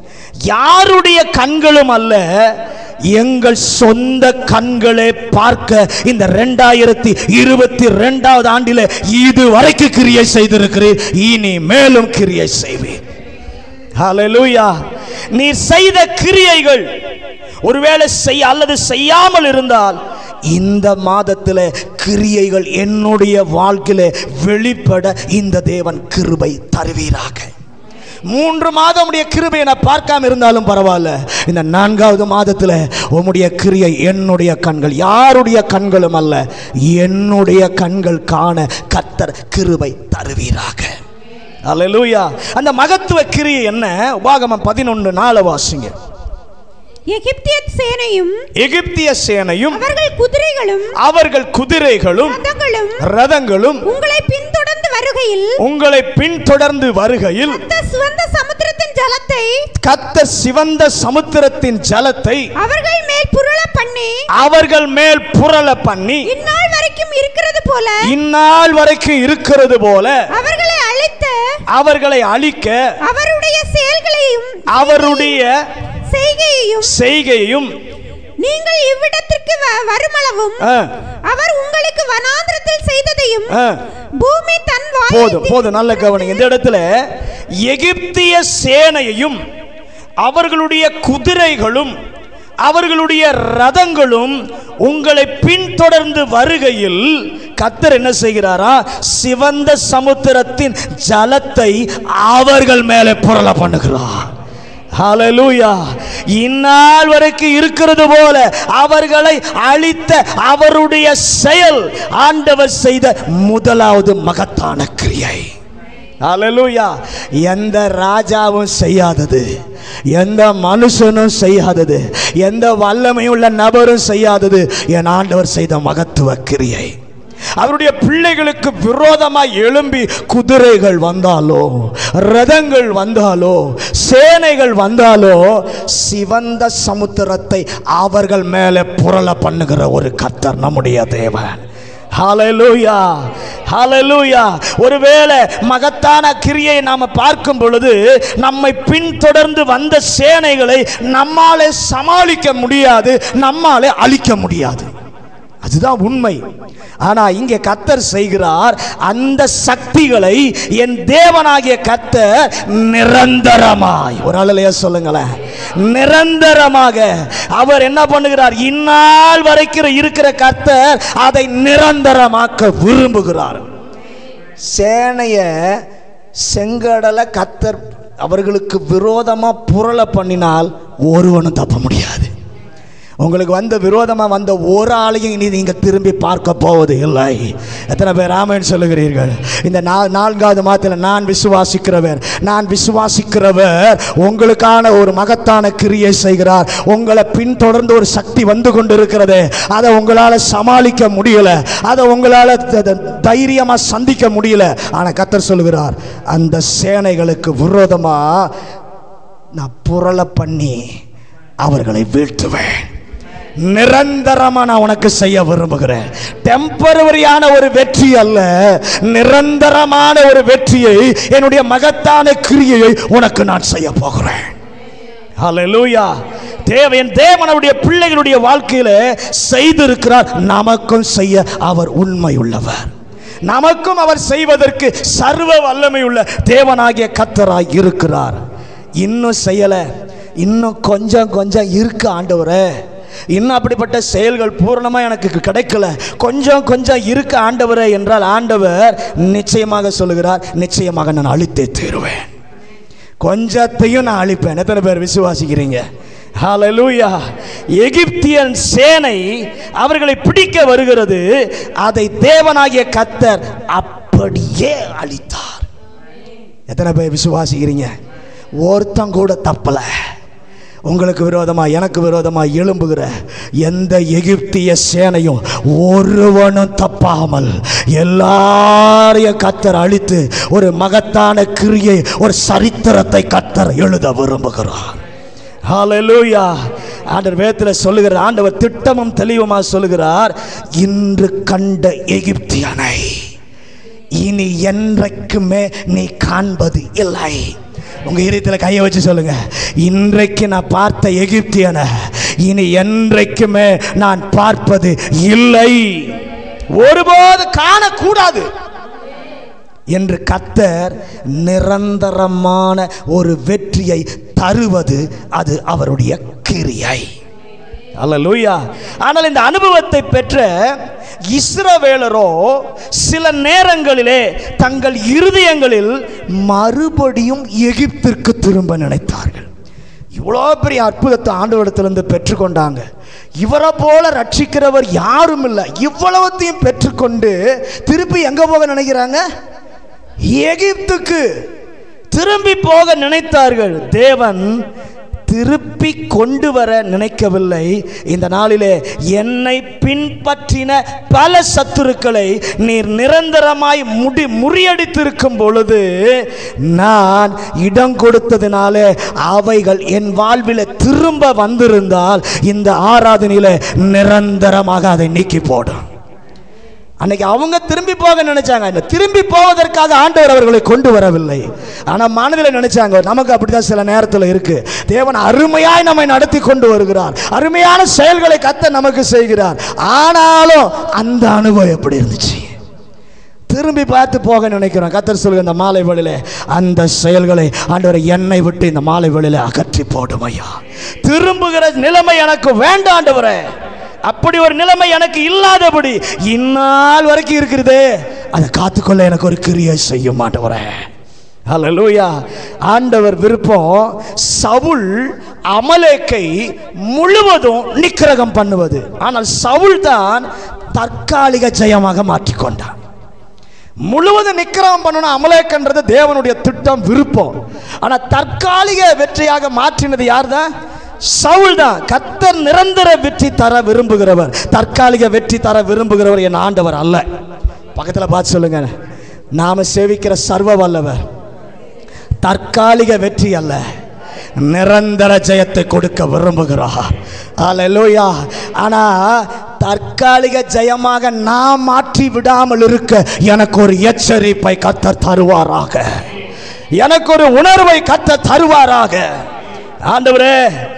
யாருடைய கண்களும் அல்ல எங்கள் சொந்த கண்களே பார்க்க இந்த ரெண்டாயிரத்தி இருபத்தி ரெண்டாவது ஆண்டில இதுவரைக்கும் கிரியை செய்திருக்கிறீர் இனி மேலும் கிரியை செய்வீர் ஹalleluya நீர் செய்த கிரியைகள் ஒருவேளை செய்ய அல்லது செய்யாமல் இருந்தால் இந்த மாதத்தில் கிரியைகள் என்னுடைய வாழ்க்கையில வெளிப்பட இந்த தேவன் கிருபை தருவீராக மூன்று மாதம் உடைய கிருபையை நான் பார்க்காம இருந்தாலும் பரவாயில்ல இந்த நான்காவது மாதத்தில் உம்முடைய கிரியை என்னுடைய கண்கள் யாருடைய கண்களும் அல்ல என்னுடைய கண்கள் காண கத்தர் கிருபை தருவீராக அல்லேலூயா அந்த மகத்துவ கிரியை என்ன உபாகமம் பதினொன்று நாலு வாசிங்க எகிப்திய சேனையும் எகிப்திய சேனையும் அவர்கள் குதிரைகளும் அவர்கள் குதிரைகளும் ரதங்களும் ரதங்களும் உங்களை பின்தொடர்ந்து வருகையில் உங்களை பின்தொடர்ந்து வருகையில் கத்த சிவந்த சமுத்திரத்தின் ஜலத்தை கத்த சிவந்த சமுத்திரத்தின் ஜலத்தை அவர்கள் மேல் புரள பண்ணி அவர்கள் மேல் புரள பண்ணி இந்நாள் வரைக்கும் இருக்கிறது போல இந்நாள் வரைக்கும் இருக்கிறது போல அவர்களை அழித்த அவர்களை அழிக்க அவருடைய செயல்களையும் அவருடைய செய்கையையும் செய்கையும் நீங்கள் இவ்விடத்திற்கு வ- வருமளவும் ஆ, அவர் உங்களுக்கு வனாந்திரத்தில் செய்ததையும் ஆ, பூமி தன் வாயை போதும் போதும் நல்ல கவனிங்க இந்த இடத்துல எகிப்திய சேனையையும் அவர்களுடைய குதிரைகளும் அவர்களுடைய ரதங்களும் உங்களை பின்தொடர்ந்து வருகையில் கத்தர் என்ன செய்கிறாரா சிவந்த சமுத்திரத்தின் ஜலத்தை அவர்கள் மேலே புரள பண்ணுகிறார் ஹalleluya இந்நாள் வரைக்கும் இருக்கிறது போல அவர்களை அழித்த அவருடைய செயல் ஆண்டவர் செய்த முதலாவது மகத்தான கிரியை ஹalleluya எந்த ராஜாவும் செய்யாதது எந்த மனுஷனும் செய்யாதது எந்த வல்லமையுள்ள நபரும் செய்யாதது என் ஆண்டவர் செய்த மகத்துவ கிரியை அவருடைய பிள்ளைகளுக்கு விரோதமாய் எழும்பி குதிரைகள் வந்தாலோ ரதங்கள் வந்தாலோ சேனைகள் வந்தாலோ சிவந்த சமுத்திரத்தை அவர்கள் மேலே புரள பண்ணுகிற ஒரு கர்த்தர் நம்முடைய தேவன் ஹalleluya ஹalleluya ஒருவேளை மகத்தான கிரியை நாம பார்க்கும் பொழுது நம்மை பின்தொடர்ந்து வந்த சேனைகளை நம்மாலே சமாளிக்க முடியாது நம்மாலே அழிக்க முடியாது அதுதான் உண்மை ஆனா இங்கே கத்தர் செய்கிறார் அந்த சக்திகளை என் தேவனாகிய கத்தர் நிரந்தரமாய் ஒரு அழலையா சொல்லுங்களேன் நிரந்தரமாக அவர் என்ன பண்ணுகிறார் இந்நாள் வரைக்கும் இருக்கிற கத்தர் அதை நிரந்தரமாக்க விரும்புகிறார் சேனைய செங்கடலை கத்தர் அவர்களுக்கு விரோதமா புரள பண்ணினால் ஒருவனும் தப்ப முடியாது உங்களுக்கு வந்த விரோதமாக வந்த ஒரு ஆளையும் இனி நீங்கள் திரும்பி பார்க்க போவது இல்லை எத்தனை பேர் ஆமேன்னு சொல்லுகிறீர்கள் இந்த நா நான்காவது மாதத்தில் நான் விசுவாசிக்கிறவர் நான் விசுவாசிக்கிறவர் உங்களுக்கான ஒரு மகத்தான கிரியை செய்கிறார் உங்களை பின்தொடர்ந்து ஒரு சக்தி வந்து கொண்டு இருக்கிறது அதை உங்களால் சமாளிக்க முடியல அதை உங்களால் தைரியமாக சந்திக்க முடியல ஆனால் கத்தர் சொல்லுகிறார் அந்த சேனைகளுக்கு விரோதமாக நான் புரள பண்ணி அவர்களை வீழ்த்துவேன் நிரந்தரமா நான் உனக்கு செய்ய விரும்புகிறேன் டெம்பரவரியான ஒரு வெற்றி அல்ல நிரந்தரமான ஒரு வெற்றியை என்னுடைய மகத்தான கிரியையை உனக்கு நான் செய்ய போகிறேன் ஹalleluya தேவன் தேவனுடைய பிள்ளைகளுடைய வாழ்க்கையில செய்திருக்கிறார் நமக்கும் செய்ய அவர் உண்மை உள்ளவர் நமக்கும் அவர் செய்வதற்கு சர்வ வல்லமை உள்ள தேவனாகிய கத்தராய் இருக்கிறார் இன்னும் செய்யல இன்னும் கொஞ்சம் கொஞ்சம் இருக்கு ஆண்டவரே இன்னும் அப்படிப்பட்ட செயல்கள் பூரணமாக எனக்கு கிடைக்கல கொஞ்சம் கொஞ்சம் இருக்க ஆண்டவரே என்றால் ஆண்டவர் நிச்சயமாக சொல்லுகிறார் நிச்சயமாக நான் அழித்தே தீருவேன் கொஞ்சத்தையும் நான் அழிப்பேன் எத்தனை பேர் விசுவாசிக்கிறீங்க ஹalleluya எகிப்தியன் சேனை அவர்களை பிடிக்க வருகிறது அதை தேவனாகிய கத்தர் அப்படியே அழித்தார் எத்தனை பேர் விசுவாசிக்கிறீங்க ஒருத்தன் கூட தப்பலை உங்களுக்கு விரோதமாக எனக்கு விரோதமாக எழும்புகிற எந்த எகிப்திய சேனையும் ஒருவனும் தப்பாமல் எல்லாரையும் கத்தர் அழித்து ஒரு மகத்தான கிரியை ஒரு சரித்திரத்தை கத்தர் எழுத விரும்புகிறார் ஹalleluya ஆண்டவர் வேதத்தில் சொல்லுகிறார் ஆண்டவர் திட்டமும் தெளிவுமாக சொல்லுகிறார் இன்று கண்ட எகிப்தியனை இனி என்றைக்குமே நீ காண்பது இல்லை உங்க இதயத்தில் கையை வச்சு சொல்லுங்க இன்றைக்கு நான் பார்த்த எகிப்தியனை இனி என்றைக்குமே நான் பார்ப்பது இல்லை ஒருபோது காணக்கூடாது என்று கத்தர் நிரந்தரமான ஒரு வெற்றியை தருவது அது அவருடைய கிரியை அல்லேலூயா ஆனால் இந்த அனுபவத்தை பெற்ற இஸ்ரவேலரோ சில நேரங்களிலே தங்கள் இருதயங்களில் மறுபடியும் எகிப்திற்கு திரும்ப நினைத்தார்கள் இவ்வளோ பெரிய அற்புதத்தை ஆண்டவரிடத்திலிருந்து பெற்றுக்கொண்டாங்க இவரை போல ரட்சிக்கிறவர் யாரும் இல்லை இவ்வளவத்தையும் பெற்றுக்கொண்டு திருப்பி எங்க போக நினைக்கிறாங்க எகிப்துக்கு திரும்பி போக நினைத்தார்கள் தேவன் திருப்பி கொண்டு வர நினைக்கவில்லை இந்த நாளிலே என்னை பின்பற்றின பல சத்துருக்களை நீர் நிரந்தரமாய் முடி முறியடித்திருக்கும் பொழுது நான் இடம் கொடுத்ததினாலே அவைகள் என் வாழ்வில் திரும்ப வந்திருந்தால் இந்த ஆராதனையில நிரந்தரமாக அதை நீக்கி போடும் அன்னைக்கு அவங்க திரும்பி போக நினைச்சாங்க இந்த திரும்பி போவதற்காக ஆண்டவர் அவர்களை கொண்டு வரவில்லை ஆனால் மனதில் நினைச்சாங்க நமக்கு அப்படிதான் சில நேரத்தில் இருக்கு தேவன் அருமையாய் நம்மை நடத்தி கொண்டு வருகிறார் அருமையான செயல்களை கத்த நமக்கு செய்கிறார் ஆனாலும் அந்த அனுபவம் எப்படி இருந்துச்சு திரும்பி பார்த்து போக நினைக்கிறோம் கத்தர் சொல்லுங்க இந்த மாலை வேளையில அந்த செயல்களை ஆண்டவரை என்னை விட்டு இந்த மாலை வேளையில அகற்றி போடும் ஐயா திரும்புகிற நிலைமை எனக்கு வேண்டாம் ஆண்டவரே அப்படி ஒரு நிலைமை எனக்கு இல்லாதபடி இந்நாள் வரைக்கும் இருக்கிறதே அதை காத்துக்கொள்ள எனக்கு ஒரு கிரியை செய்ய மாட்டவரே ஹalleluya ஆண்டவர் விருப்பம் சவுல் அமலேக்கை முழுவதும் நிக்கிரகம் பண்ணுவது ஆனால் சவுல் தான் தற்காலிக ஜெயமாக மாற்றிக்கொண்டான் முழுவதும் நிக்கிரகம் பண்ணணும் அமலேக்கன்றது தேவனுடைய திட்டம் விருப்பம் ஆனா தற்காலிக வெற்றியாக மாற்றினது யார் தான் சவுல் தான் கத்தர் நிரந்தர வெற்றி தர விரும்புகிறவர் தற்காலிக வெற்றி தர விரும்புகிறவர் என் ஆண்டவர் அல்ல பக்கத்தில் பார்த்து சொல்லுங்க நாம சேவிக்கிற சர்வ வல்லவர் தற்காலிக வெற்றி அல்ல நிரந்தர ஜெயத்தை கொடுக்க விரும்புகிறார் அல்லேலூயா ஆனா தற்காலிக ஜெயமாக நான் மாற்றி விடாமல் இருக்க எனக்கு ஒரு எச்சரிப்பை கத்த தருவாராக எனக்கு ஒரு உணர்வை கத்த தருவாராக ஆண்டவரே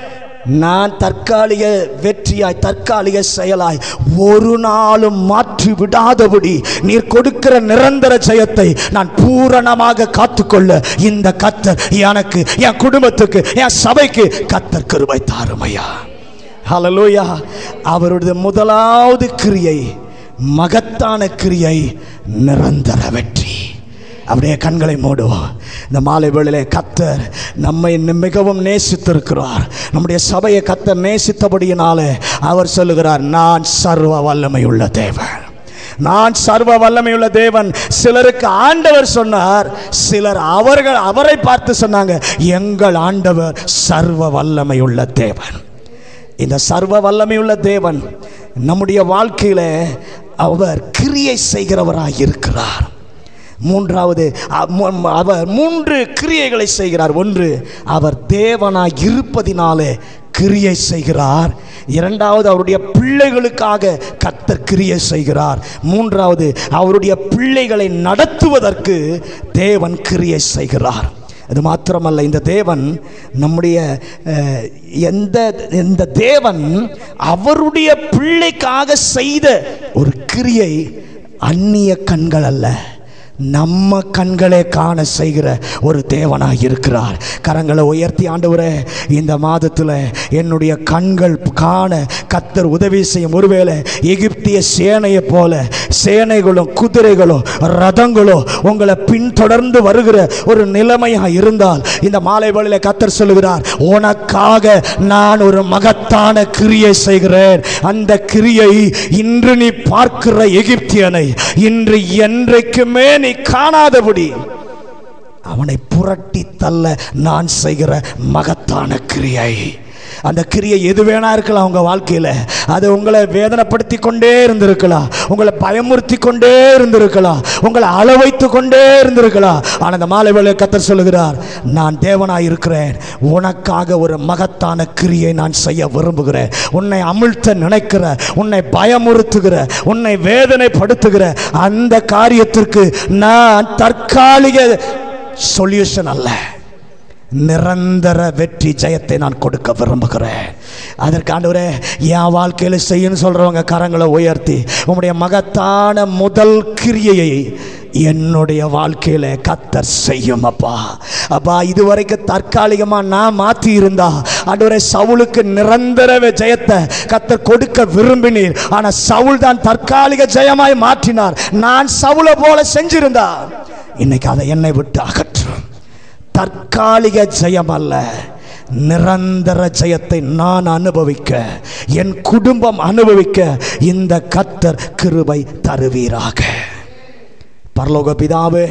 நான் தற்காலிக வெற்றியாய் தற்காலிக செயலாய் ஒரு நாளும் மாற்றி விடாதபடி நீர் கொடுக்கிற நிரந்தர ஜெயத்தை நான் பூரணமாக காத்துக்கொள்ள இந்த கத்தர் எனக்கு என் குடும்பத்துக்கு என் சபைக்கு கத்தர் கிருபை தாருமையா ஹalleluya அவருடைய முதலாவது கிரியை மகத்தான கிரியை நிரந்தர வெற்றி அப்படியே கண்களை மூடுவோம் இந்த மாலை வேளையிலே கத்தர் நம்மை இன்னும் மிகவும் நேசித்திருக்கிறார் நம்முடைய சபையை கத்தர் நேசித்தபடியினாலே அவர் சொல்லுகிறார் நான் சர்வ வல்லமை உள்ள தேவன் நான் சர்வ வல்லமையுள்ள தேவன் சிலருக்கு ஆண்டவர் சொன்னார் சிலர் அவர்கள் அவரை பார்த்து சொன்னாங்க எங்கள் ஆண்டவர் சர்வ வல்லமையுள்ள தேவன் இந்த சர்வ வல்லமையுள்ள தேவன் நம்முடைய வாழ்க்கையில அவர் கிரியை செய்கிறவராய் இருக்கிறார் மூன்றாவது அ- மு- அவர் மூன்று கிரியைகளை செய்கிறார் ஒன்று அவர் தேவனாய் இருப்பதினாலே கிரியை செய்கிறார் இரண்டாவது அவருடைய பிள்ளைகளுக்காக கத்தர் கிரியை செய்கிறார் மூன்றாவது அவருடைய பிள்ளைகளை நடத்துவதற்கு தேவன் கிரியை செய்கிறார் அது மாத்திரமல்ல இந்த தேவன் நம்முடைய அஹ், எந்த இந்த தேவன் அவருடைய பிள்ளைக்காக செய்த ஒரு கிரியை அந்நிய கண்கள் அல்ல நம்ம கண்களே காண செய்கிற ஒரு தேவனாக இருக்கிறார் கரங்களை உயர்த்தி ஆண்டவரே இந்த மாதத்தில் என்னுடைய கண்கள் காண கத்தர் உதவி செய்யும் ஒருவேளை எகிப்திய சேனையை போல சேனைகளும் குதிரைகளும் ரதங்களும் உங்களை பின்தொடர்ந்து வருகிற ஒரு நிலைமையாக இருந்தால் இந்த மாலை வேளையில கத்தர் சொல்லுகிறார் உனக்காக நான் ஒரு மகத்தான கிரியை செய்கிறேன் அந்த கிரியை இன்று நீ பார்க்கிற எகிப்தியனை இன்று என்றைக்குமே நீ காணாதபடி அவனை புரட்டி தள்ள நான் செய்கிற மகத்தான கிரியை அந்த கிரியை எது வேணா இருக்கலாம் உங்க வாழ்க்கையில அது உங்களை வேதனைப்படுத்தி கொண்டே இருந்திருக்கலாம் உங்களை பயமுறுத்தி கொண்டே இருந்திருக்கலாம் உங்களை அளவைத்து கொண்டே இருந்திருக்கலாம் ஆனால் அந்த மாலை வேலை கத்தர் சொல்லுகிறார் நான் தேவனாய் இருக்கிறேன் உனக்காக ஒரு மகத்தான கிரியை நான் செய்ய விரும்புகிறேன் உன்னை அமிழ்த்த நினைக்கிற உன்னை பயமுறுத்துகிற உன்னை வேதனைப்படுத்துகிற அந்த காரியத்திற்கு நான் தற்காலிக சொல்யூஷன் அல்ல நிரந்தர வெற்றி ஜெயத்தை நான் கொடுக்க விரும்புகிறேன் அதற்கு ஆண்டவரே என் வாழ்க்கையில் செய்யணும்னு சொல்கிறவங்க கரங்களை உயர்த்தி உங்களுடைய மகத்தான முதல் கிரியையை என்னுடைய வாழ்க்கையில் கத்தர் செய்யும் அப்பா அப்பா இதுவரைக்கும் தற்காலிகமாக நான் மாற்றி இருந்தா ஆண்டவரே சவுலுக்கு நிரந்தர ஜெயத்தை கத்தர் கொடுக்க விரும்பினீர் ஆனால் சவுல் தான் தற்காலிக ஜெயமாய் மாற்றினார் நான் சவுலை போல செஞ்சிருந்தா இன்னைக்கு அதை என்னை விட்டு அகற்றும் தற்காலிக ஜெயம் அல்ல நிரந்தர ஜெயத்தை நான் அனுபவிக்க என் குடும்பம் அனுபவிக்க இந்த கத்தர் கிருபை தருவீராக பரலோக பிதாவே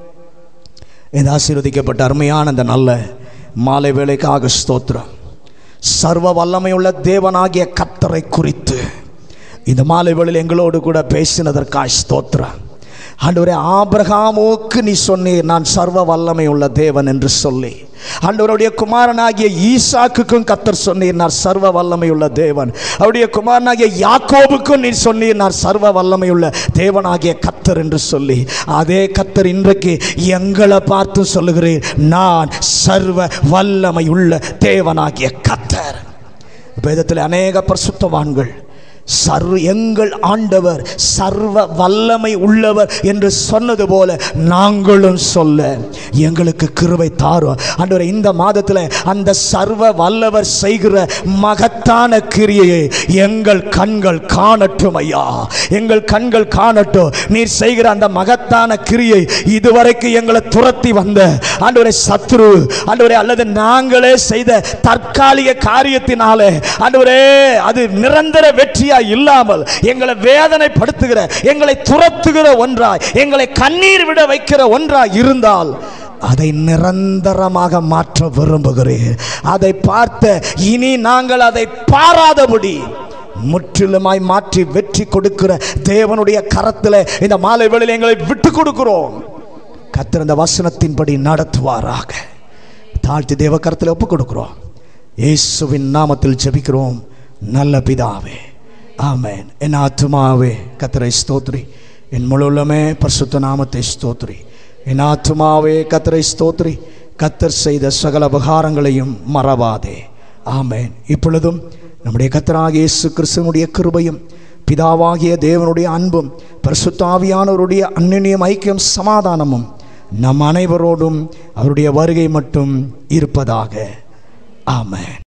இந்த ஆசீர்வதிக்கப்பட்ட அருமையான அந்த நல்ல மாலை வேலைக்காக ஸ்தோத்திரம் சர்வ வல்லமையுள்ள தேவனாகிய கத்தரை குறித்து இந்த மாலை வேளையில் எங்களோடு கூட பேசினதற்காக ஸ்தோத்திரம் ஆண்டவரே ஆபிரகாமுக்கு நீ சொன்னீர் நான் சர்வ வல்லமை உள்ள தேவன் என்று சொல்லி ஆண்டவருடைய குமாரனாகிய ஈசாக்குக்கும் கத்தர் சொன்னீர் நான் சர்வ வல்லமை உள்ள தேவன் அவருடைய குமாரனாகிய யாக்கோபுக்கும் நீ சொன்னீர் நான் சர்வ வல்லமை உள்ள தேவனாகிய கத்தர் என்று சொல்லி அதே கத்தர் இன்றைக்கு எங்களை பார்த்து சொல்லுகிறேன் நான் சர்வ வல்லமை உள்ள தேவனாகிய கத்தர் வேதத்தில் அநேக பரிசுத்தவான்கள் சர்வ எங்கள் ஆண்டவர் சர்வ வல்லமை உள்ளவர் என்று சொன்னது போல நாங்களும் சொல்ல எங்களுக்கு கிருபை தாரும் ஆண்டவரே இந்த மாதத்தில் அந்த சர்வ வல்லவர் செய்கிற மகத்தான கிரியையை எங்கள் கண்கள் காணட்டும் ஐயா எங்கள் கண்கள் காணட்டும் நீர் செய்கிற அந்த மகத்தான கிரியை இதுவரைக்கும் எங்களை துரத்தி வந்த ஆண்டவரை சத்ரு ஆண்டவரே அல்லது நாங்களே செய்த தற்காலிக காரியத்தினாலே ஆண்டவரே அது நிரந்தர வெற்றியா இல்லாமல் எங்களை வேதனைப்படுத்துகிற எங்களை துரத்துகிற ஒன்றாய் எங்களை கண்ணீர் விட வைக்கிற ஒன்றாய் இருந்தால் அதை நிரந்தரமாக மாற்ற விரும்புகிறேன் அதை பார்த்த இனி நாங்கள் அதை பாராதபடி முற்றிலுமாய் மாற்றி வெற்றி கொடுக்கிற தேவனுடைய கரத்தில் இந்த மாலை வேளையில் எங்களை விட்டு கொடுக்கிறோம் கர்த்தர் இந்த வசனத்தின்படி நடத்துவாராக தாழ்த்தி தேவ கரத்தில் ஒப்பு கொடுக்கிறோம் இயேசுவின் நாமத்தில் ஜெபிக்கிறோம் நல்ல பிதாவே ஆமென் என் ஆத்துமாவே கத்தரை ஸ்தோத்ரி என் முழுமே பரிசுத்த நாமத்தை ஸ்தோத்ரி என் ஆத்துமாவே கத்தரை ஸ்தோத்ரி கத்தர் செய்த சகல உபகாரங்களையும் மறவாதே ஆமென் இப்பொழுதும் நம்முடைய கத்தராகிய இயேசு கிறிஸ்துவனுடைய கிருபையும் பிதாவாகிய தேவனுடைய அன்பும் பரிசுத்தாவியானவருடைய அந்நியம் ஐக்கியம் சமாதானமும் நம் அனைவரோடும் அவருடைய வருகை மட்டும் இருப்பதாக ஆமென்